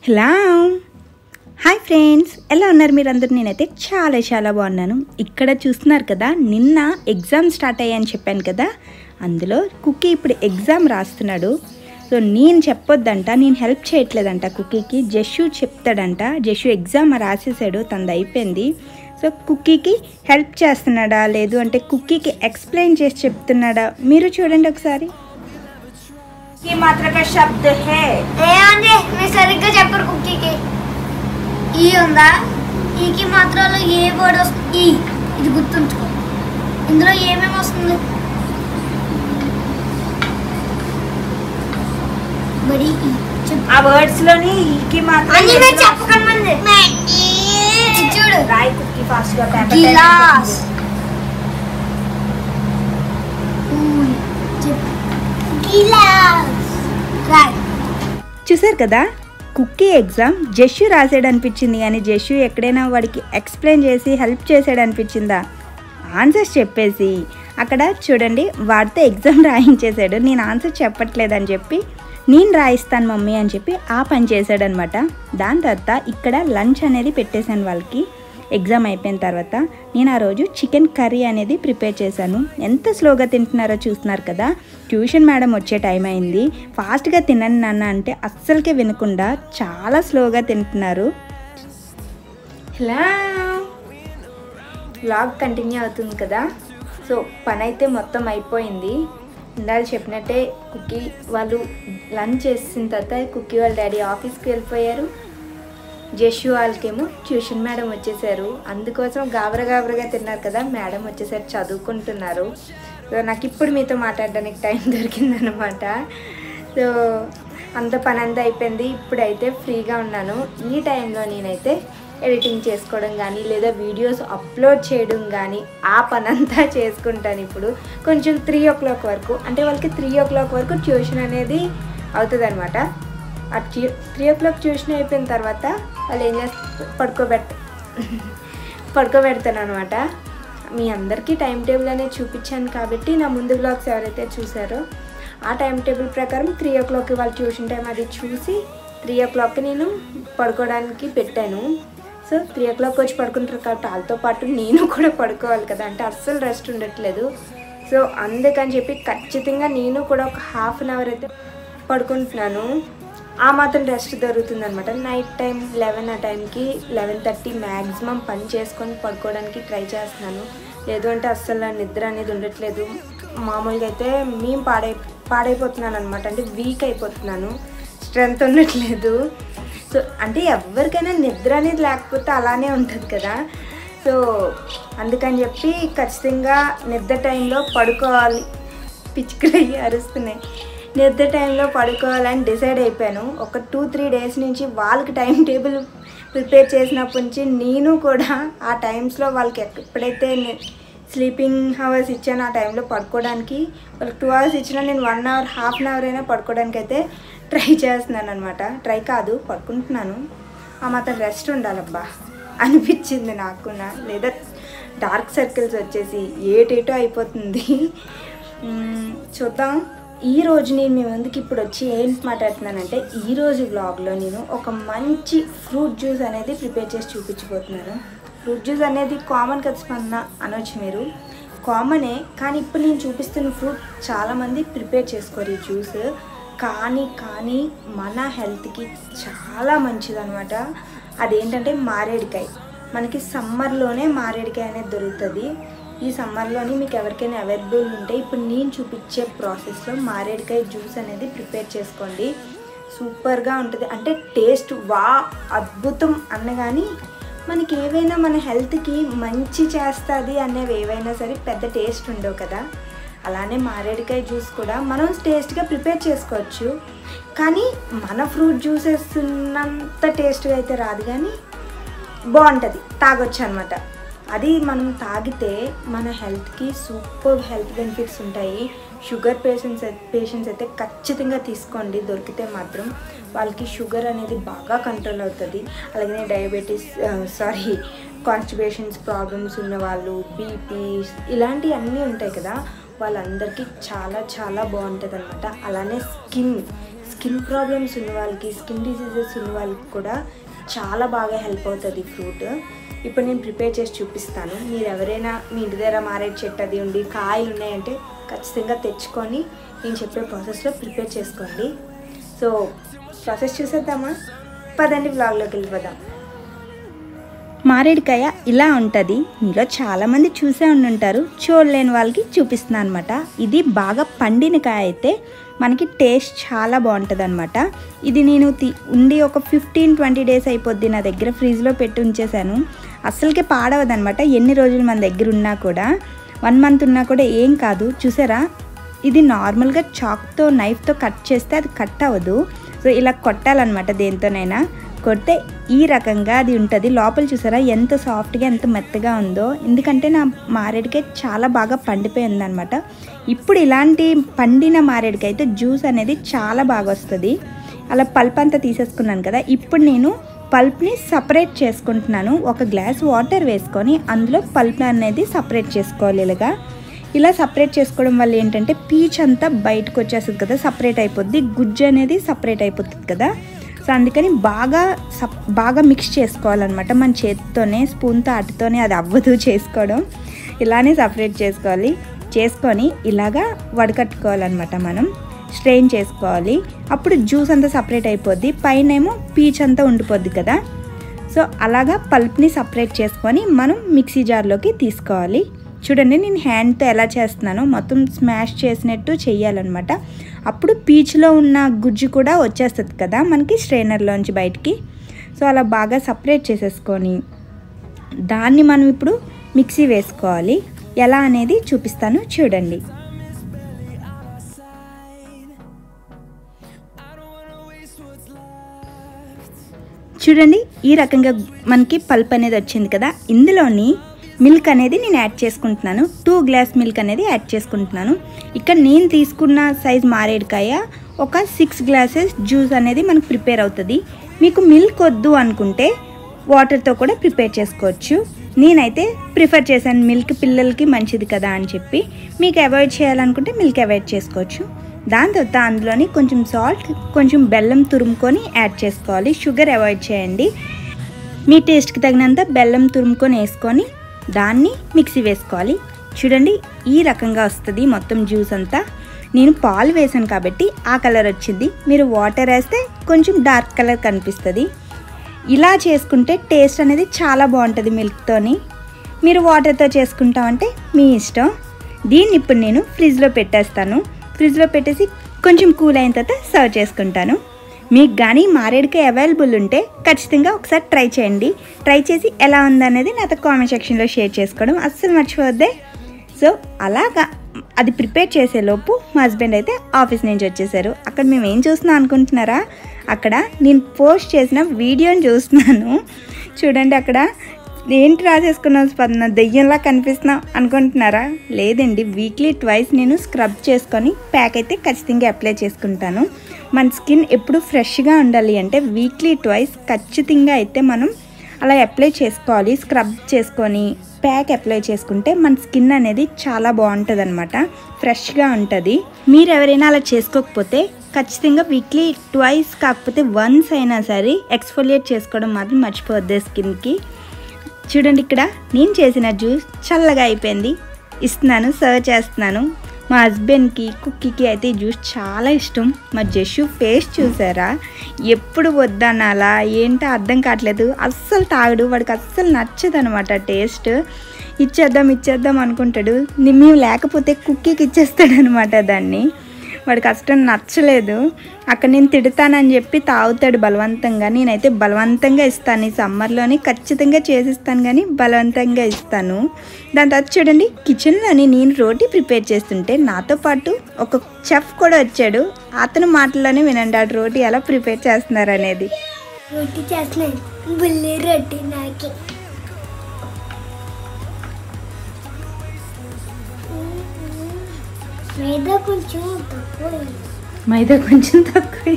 hello hi friends ఎలా ఉన్నారు మీరందరూ నేనైతే చాలా చాలా బాగున్నాను ఇక్కడ చూస్తున్నారు కదా నిన్న ఎగ్జామ్ స్టార్ట్ అయ్యాయని చెప్పాను కదా అందులో కుకీ ఇప్పుడు ఎగ్జామ్ రాస్తున్నాడు సో నేను చెప్పొద్దంట నేను హెల్ప్ చేయట్లేదంట కుకీకి జషు చెప్తాడంట జషు ఎగ్జామ్ రాసేసాడు తనది అయిపోయింది సో కుకీకి హెల్ప్ చేస్తున్నాడా లేదు అంటే కుకీకి ఎక్స్ప్లెయిన్ చేసి చెప్తున్నాడా మీరు చూడండి ఒకసారి ఈ మాత్రక శబ్ద హే ఏమండి మీరు సరిగ్గా చెప్పరు కుక్కీకి ఈ ఉందా ఈకి మాత్రాలు ఏ వర్డ్ వస్తుంది ఈ ఇది గుర్తుంచుకో ఇందులో ఏమేమి వస్తుంది బడి ఈ చెప్పు ఆ వర్డ్స్ లోని ఈకి మాత్రం అన్ని మీరు చెప్పకండి ఇది చూడు రాయి కుక్కీ ఫాస్ట్ గా పేపర్ గిలాస్ పూల్ చెప్పు గిలాస్ రాయ్ చూసారు కదా కుక్కీ ఎగ్జామ్ జస్సు రాసాడు అనిపించింది కానీ జస్సు ఎక్కడైనా వాడికి ఎక్స్ప్లెయిన్ చేసి హెల్ప్ చేసాడు అనిపించిందా ఆన్సర్స్ చెప్పేసి అక్కడ చూడండి వాడితో ఎగ్జామ్ రాయించేశాడు నేను ఆన్సర్ చెప్పట్లేదని చెప్పి నేను రాయిస్తాను మమ్మీ అని చెప్పి ఆ పని చేశాడనమాట దాని తర్వాత ఇక్కడ లంచ్ అనేది పెట్టేశాను వాళ్ళకి ఎగ్జామ్ అయిపోయిన తర్వాత నేను ఆ రోజు చికెన్ కర్రీ అనేది ప్రిపేర్ చేశాను ఎంత స్లోగా తింటున్నారో చూస్తున్నారు కదా ట్యూషన్ మేడం వచ్చే టైం అయింది ఫాస్ట్గా తినండి నాన్న అంటే అస్సలకే వినకుండా చాలా స్లోగా తింటున్నారు హలో లాగ్ కంటిన్యూ అవుతుంది కదా సో పని అయితే మొత్తం అయిపోయింది ఇందాక చెప్పినట్టే కుక్కీ వాళ్ళు లంచ్ చేసిన తర్వాత కుక్కీ వాళ్ళ డాడీ ఆఫీస్కి వెళ్ళిపోయారు జషు వాళ్ళకేమో ట్యూషన్ మేడం వచ్చేసారు అందుకోసం గాబర గాబరగా తిన్నారు కదా మేడం వచ్చేసారు చదువుకుంటున్నారు సో నాకు ఇప్పుడు మీతో మాట్లాడడానికి టైం దొరికిందనమాట సో అంత పని అంతా అయిపోయింది ఇప్పుడైతే ఫ్రీగా ఉన్నాను ఈ టైంలో నేనైతే ఎడిటింగ్ చేసుకోవడం కానీ లేదా వీడియోస్ అప్లోడ్ చేయడం కానీ ఆ పని అంతా చేసుకుంటాను ఇప్పుడు కొంచెం త్రీ ఓ క్లాక్ వరకు అంటే వాళ్ళకి త్రీ ఓ క్లాక్ వరకు ట్యూషన్ అనేది అవుతుంది అనమాట ఆ త్రీ ఓ క్లాక్ ట్యూషన్ అయిపోయిన తర్వాత వాళ్ళు ఏం చేస్తారు పడుకోబెట్ట పడుకోబెడతాను అనమాట మీ అందరికీ టైం టేబుల్ అనేది చూపించాను కాబట్టి నా ముందు బ్లాగ్స్ ఎవరైతే చూసారో ఆ టైం టేబుల్ ప్రకారం త్రీ ఓ క్లాక్కి వాళ్ళ ట్యూషన్ టైం అది చూసి త్రీ ఓ క్లాక్కి నేను పడుకోవడానికి పెట్టాను సో త్రీ ఓ క్లాక్ వచ్చి పడుకుంటారు కాబట్టి వాళ్ళతో పాటు నేను కూడా పడుకోవాలి కదా అంటే అస్సలు రెస్ట్ ఉండట్లేదు సో అందుకని చెప్పి ఖచ్చితంగా నేను కూడా ఒక హాఫ్ అన్ అవర్ అయితే పడుకుంటున్నాను ఆ మాత్రం రెస్ట్ దొరుకుతుంది అనమాట నైట్ టైం లెవెన్ ఆ టైంకి లెవెన్ థర్టీ మ్యాక్సిమం పని చేసుకొని పడుకోవడానికి ట్రై చేస్తున్నాను లేదు అంటే అస్సలు నా నిద్ర అనేది ఉండట్లేదు మామూలుగా అయితే మేము పాడై పాడైపోతున్నాను అనమాట అంటే వీక్ అయిపోతున్నాను స్ట్రెంగ్త్ ఉండట్లేదు సో అంటే ఎవరికైనా నిద్ర అనేది లేకపోతే అలానే ఉంటుంది కదా సో అందుకని చెప్పి ఖచ్చితంగా నిద్ర టైంలో పడుకోవాలి పిచ్చుకలయ్యి అరుస్తున్నాయి నిద్ర టైంలో పడుకోవాలని డిసైడ్ అయిపోయాను ఒక టూ త్రీ డేస్ నుంచి వాళ్ళకి టైం టేబుల్ ప్రిపేర్ చేసినప్పటి నుంచి నేను కూడా ఆ టైమ్స్లో వాళ్ళకి ఎప్పుడైతే స్లీపింగ్ అవర్స్ ఇచ్చాను ఆ టైంలో పడుకోవడానికి వాళ్ళకి టూ అవర్స్ ఇచ్చినా నేను one hour half an hour అయినా పడుకోవడానికి అయితే ట్రై చేస్తున్నాను అనమాట ట్రై కాదు పడుకుంటున్నాను ఆ మాత్రం రెస్ట్ ఉండాలబ్బా అనిపించింది నాకు నా లేదా డార్క్ సర్కిల్స్ వచ్చేసి ఏటేటో అయిపోతుంది మ్మ్, చూద్దాం ఈ రోజు నేను మీ ముందుకి ఇప్పుడు వచ్చి ఏం మాట్లాడుతున్నానంటే ఈ రోజు వ్లాగ్లో నేను ఒక మంచి ఫ్రూట్ జ్యూస్ అనేది ప్రిపేర్ చేసి చూపించబోతున్నాను ఫ్రూట్ జ్యూస్ అనేది కామన్ కదా స్పందన అనొచ్చు మీరు కామనే కానీ ఇప్పుడు నేను చూపిస్తున్న ఫ్రూట్ చాలామంది ప్రిపేర్ చేసుకోరు ఈ జ్యూస్ కానీ కానీ మన హెల్త్కి చాలా మంచిదనమాట అదేంటంటే మారేడికాయ మనకి సమ్మర్లోనే మారేడికాయ అనేది దొరుకుతుంది ఈ సమ్మర్లోని మీకు ఎవరికైనా అవైలబుల్ ఉంటే ఇప్పుడు నేను చూపించే ప్రాసెస్లో మారేడికాయ జ్యూస్ అనేది ప్రిపేర్ చేసుకోండి సూపర్గా ఉంటుంది అంటే టేస్ట్ వా అద్భుతం అన్నగాని మనకి ఏవైనా మన హెల్త్కి మంచి చేస్తుంది అనేవి ఏవైనా సరే పెద్ద టేస్ట్ ఉండవు కదా అలానే మారేడికాయ జ్యూస్ కూడా మనం టేస్ట్గా ప్రిపేర్ చేసుకోవచ్చు కానీ మన ఫ్రూట్ జ్యూసెస్ ఉన్నంత టేస్ట్గా అయితే రాదు కానీ బాగుంటుంది తాగొచ్చు అనమాట అది మనం తాగితే మన హెల్త్కి సూపర్ హెల్త్ బెనిఫిట్స్ ఉంటాయి షుగర్ పేషెంట్స్ పేషెంట్స్ అయితే ఖచ్చితంగా తీసుకోండి దొరికితే మాత్రం వాళ్ళకి షుగర్ అనేది బాగా కంట్రోల్ అవుతుంది అలాగే డయాబెటీస్ సారీ కాన్స్టిపేషన్స్ ప్రాబ్లమ్స్ ఉన్న వాళ్ళు బీపీ ఇలాంటివి అన్నీ ఉంటాయి కదా వాళ్ళందరికీ చాలా చాలా బాగుంటుంది అనమాట అలానే స్కిన్ స్కిన్ ప్రాబ్లమ్స్ ఉన్న వాళ్ళకి స్కిన్ డిసీజెస్ ఉన్న వాళ్ళకి కూడా చాలా బాగా హెల్ప్ అవుతుంది ఈ ఫ్రూట్ ఇప్పుడు నేను ప్రిపేర్ చేసి చూపిస్తాను మీరు ఎవరైనా మీ ఇంటి దగ్గర మారేడు చెట్టు అది ఉండి కాయలు ఉన్నాయంటే ఖచ్చితంగా తెచ్చుకొని నేను చెప్పే ప్రాసెస్లో ప్రిపేర్ చేసుకోండి సో ప్రాసెస్ చూసేద్దామా పదండి వ్లాగ్లోకి వెళ్ళిపోదాం మారేడుకాయ ఇలా ఉంటుంది మీలో చాలామంది చూసే ఉండుంటారు చూడలేని వాళ్ళకి చూపిస్తున్నాను అనమాట ఇది బాగా పండిన కాయ అయితే మనకి టేస్ట్ చాలా బాగుంటుంది అనమాట ఇది నేను తి- ఉండి ఒక ఫిఫ్టీన్ ట్వంటీ డేస్ అయిపోద్ది నా దగ్గర ఫ్రిడ్జ్లో పెట్టి ఉంచేసాను అస్సలకే పాడవదనమాట ఎన్ని రోజులు మన దగ్గర ఉన్నా కూడా వన్ మంత్ ఉన్నా కూడా ఏం కాదు చూసారా ఇది నార్మల్గా చాక్తో నైఫ్తో కట్ చేస్తే అది కట్ అవ్వదు సో ఇలా కొట్టాలన్నమాట దేంతోనైనా కొడితే ఈ రకంగా అది ఉంటుంది లోపల చూసారా ఎంత సాఫ్ట్గా ఎంత మెత్తగా ఉందో ఎందుకంటే నా మారేడుకాయ చాలా బాగా పండిపోయింది అనమాట ఇప్పుడు ఇలాంటి పండిన మారేడుకాయ అయితే జ్యూస్ అనేది చాలా బాగా వస్తుంది అలా పల్ప్ అంతా తీసేసుకున్నాను కదా ఇప్పుడు నేను పల్ప్ని సపరేట్ చేసుకుంటున్నాను ఒక గ్లాస్ వాటర్ వేసుకొని అందులో పల్ప్ అనేది సపరేట్ చేసుకోవాలి ఇలాగా ఇలా సపరేట్ చేసుకోవడం వల్ల ఏంటంటే పీచ్ అంతా బయటకు వచ్చేస్తుంది కదా సపరేట్ అయిపోద్ది గుజ్జు అనేది సపరేట్ అయిపోతుంది కదా సో అందుకని బాగా సప్ బాగా మిక్స్ చేసుకోవాలన్నమాట మన చేతితోనే స్పూన్తో అటుతోనే అది అవ్వదు చేసుకోవడం ఇలానే సపరేట్ చేసుకోవాలి చేసుకొని ఇలాగా వడకట్టుకోవాలన్నమాట మనం స్ట్రెయిన్ చేసుకోవాలి అప్పుడు జ్యూస్ అంతా సపరేట్ అయిపోద్ది పైన ఏమో పీచ్ అంతా ఉండిపోద్ది కదా సో అలాగా పల్ప్ని సపరేట్ చేసుకొని మనం మిక్సీ జార్లోకి తీసుకోవాలి చూడండి నేను హ్యాండ్తో ఎలా చేస్తున్నానో మొత్తం స్మాష్ చేసినట్టు చెయ్యాలన్నమాట అప్పుడు పీచ్లో ఉన్న గుజ్జు కూడా వచ్చేస్తుంది కదా మనకి స్ట్రైనర్లోంచి బయటికి సో అలా బాగా సపరేట్ చేసేసుకొని దాన్ని మనం ఇప్పుడు మిక్సీ వేసుకోవాలి ఎలా అనేది చూపిస్తాను చూడండి చూడండి ఈ రకంగా మనకి పల్ప్ అనేది వచ్చింది కదా ఇందులోని మిల్క్ అనేది నేను యాడ్ చేసుకుంటున్నాను టూ గ్లాస్ మిల్క్ అనేది యాడ్ చేసుకుంటున్నాను ఇక్కడ నేను తీసుకున్న సైజ్ మారేడుకాయ ఒక సిక్స్ గ్లాసెస్ జ్యూస్ అనేది మనకు ప్రిపేర్ అవుతుంది మీకు మిల్క్ వద్దు అనుకుంటే వాటర్తో కూడా ప్రిపేర్ చేసుకోవచ్చు నేనైతే ప్రిఫర్ చేశాను మిల్క్ పిల్లలకి మంచిది కదా అని చెప్పి మీకు అవాయిడ్ చేయాలనుకుంటే మిల్క్ అవాయిడ్ చేసుకోవచ్చు దాని తర్వాత అందులోని కొంచెం సాల్ట్ కొంచెం బెల్లం తురుముకొని యాడ్ చేసుకోవాలి షుగర్ అవాయిడ్ చేయండి మీ టేస్ట్కి తగినంత బెల్లం తురుముకొని వేసుకొని దాన్ని మిక్సీ వేసుకోవాలి చూడండి ఈ రకంగా వస్తుంది మొత్తం జ్యూస్ అంతా నేను పాలు వేసాను కాబట్టి ఆ కలర్ వచ్చింది మీరు వాటర్ వేస్తే కొంచెం డార్క్ కలర్ కనిపిస్తుంది ఇలా చేసుకుంటే టేస్ట్ అనేది చాలా బాగుంటుంది మిల్క్తోని మీరు వాటర్తో చేసుకుంటామంటే మీ ఇష్టం దీన్ని ఇప్పుడు నేను ఫ్రిడ్జ్లో పెట్టేస్తాను ఫ్రిడ్జ్లో పెట్టేసి కొంచెం కూల్ అయిన తర్వాత సర్వ్ చేసుకుంటాను మీకు కానీ మారేడుకాయ అవైలబుల్ ఉంటే ఖచ్చితంగా ఒకసారి ట్రై చేయండి ట్రై చేసి ఎలా ఉందనేది నాతో కామెంట్ సెక్షన్లో షేర్ చేసుకోవడం అస్సలు మర్చిపోద్దే సో అలాగా అది ప్రిపేర్ చేసేలోపు మా హస్బెండ్ అయితే ఆఫీస్ నుంచి వచ్చేసారు అక్కడ మేము ఏం చూస్తున్నాం అనుకుంటున్నారా అక్కడ నేను పోస్ట్ చేసిన వీడియోని చూస్తున్నాను చూడండి అక్కడ ఏంటి రాసేసుకున్నాం స్పందన దెయ్యంలా కనిపిస్తున్నాం అనుకుంటున్నారా లేదండి వీక్లీ ట్వైస్ నేను స్క్రబ్ చేసుకొని ప్యాక్ అయితే ఖచ్చితంగా అప్లై చేసుకుంటాను మన స్కిన్ ఎప్పుడు ఫ్రెష్గా ఉండాలి అంటే వీక్లీ ట్వైస్ ఖచ్చితంగా అయితే మనం అలా అప్లై చేసుకోవాలి స్క్రబ్ చేసుకొని ప్యాక్ అప్లై చేసుకుంటే మన స్కిన్ అనేది చాలా బాగుంటుంది అనమాట ఫ్రెష్గా ఉంటుంది మీరు ఎవరైనా అలా చేసుకోకపోతే ఖచ్చితంగా వీక్లీ ట్వైస్ కాకపోతే వన్స్ అయినా సరే ఎక్స్ఫోలియేట్ చేసుకోవడం మాత్రం మర్చిపోద్ది స్కిన్కి చూడండి ఇక్కడ నేను చేసిన జ్యూస్ చల్లగా అయిపోయింది ఇస్తున్నాను సర్వ్ చేస్తున్నాను మా హస్బెండ్కి కుక్కీకి అయితే ఈ జ్యూస్ చాలా ఇష్టం మా జషు ఫేస్ చూసారా ఎప్పుడు వద్దనాలా ఏంటో అర్థం కావట్లేదు అస్సలు తాగడు వాడికి అస్సలు నచ్చదు అనమాట టేస్ట్ ఇచ్చేద్దాం ఇచ్చేద్దాం అనుకుంటాడు ని- మేము లేకపోతే కుక్కీకి ఇచ్చేస్తాడు అనమాట దాన్ని వాడికి అష్టం నచ్చలేదు అక్కడ నేను తిడతానని చెప్పి తాగుతాడు బలవంతంగా నేనైతే బలవంతంగా ఇస్తాను ఈ సమ్మర్లోని ఖచ్చితంగా చేసిస్తాను కానీ బలవంతంగా ఇస్తాను దాని తర్వాత చూడండి కిచెన్లోని నేను రోటీ ప్రిపేర్ చేస్తుంటే నాతో పాటు ఒక చెఫ్ కూడా వచ్చాడు అతని మాటల్లోనే వినండి ఆ రోటీ ఎలా ప్రిపేర్ చేస్తున్నారు అనేది రొట్టి చేస్తున్నాను బుల్లి రొట్టి నాకి మీద కొంచెం తక్కువ మైదా కొంచెం తక్కువ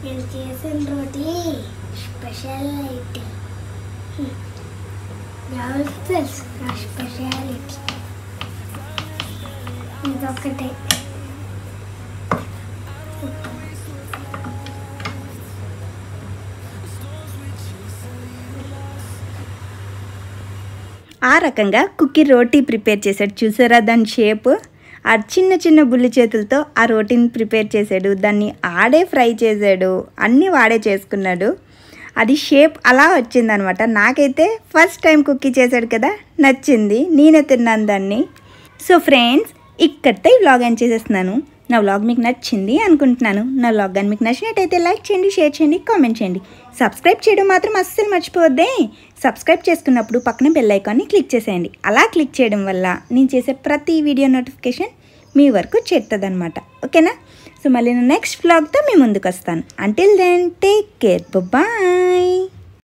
నేను చేసిన రోటీ స్పెషాలిటీ ఎవరికి తెలుసు నా స్పెషాలిటీ ఇదొక్కటే ఆ రకంగా కుక్కీ రోటీ ప్రిపేర్ చేశాడు చూసారా దాని షేప్ ఆ చిన్న చిన్న బుల్లి చేతులతో ఆ రోటీని ప్రిపేర్ చేశాడు దాన్ని ఆడే ఫ్రై చేశాడు అన్నీ వాడే చేసుకున్నాడు అది షేప్ అలా వచ్చిందనమాట నాకైతే ఫస్ట్ టైం కుక్కీ చేశాడు కదా నచ్చింది నేనే తిన్నాను దాన్ని సో ఫ్రెండ్స్ ఇక్కడితో ఈ వ్లాగ్ ఎండ్ చేసేస్తున్నాను నా వ్లాగ్ మీకు నచ్చింది అనుకుంటున్నాను నా వ్లాగ్ కానీ మీకు నచ్చినట్టయితే లైక్ చేయండి షేర్ చేయండి కామెంట్ చేయండి సబ్స్క్రైబ్ చేయడం మాత్రం అస్సలు మర్చిపోవద్దే సబ్స్క్రైబ్ చేసుకున్నప్పుడు పక్కన బెల్ ఐకాన్ని క్లిక్ చేసేయండి అలా క్లిక్ చేయడం వల్ల నేను చేసే ప్రతి వీడియో నోటిఫికేషన్ మీ వరకు చేరుతుంది ఓకేనా సో మళ్ళీ నేను నెక్స్ట్ వ్లాగ్తో మీ ముందుకు వస్తాను until then take care bye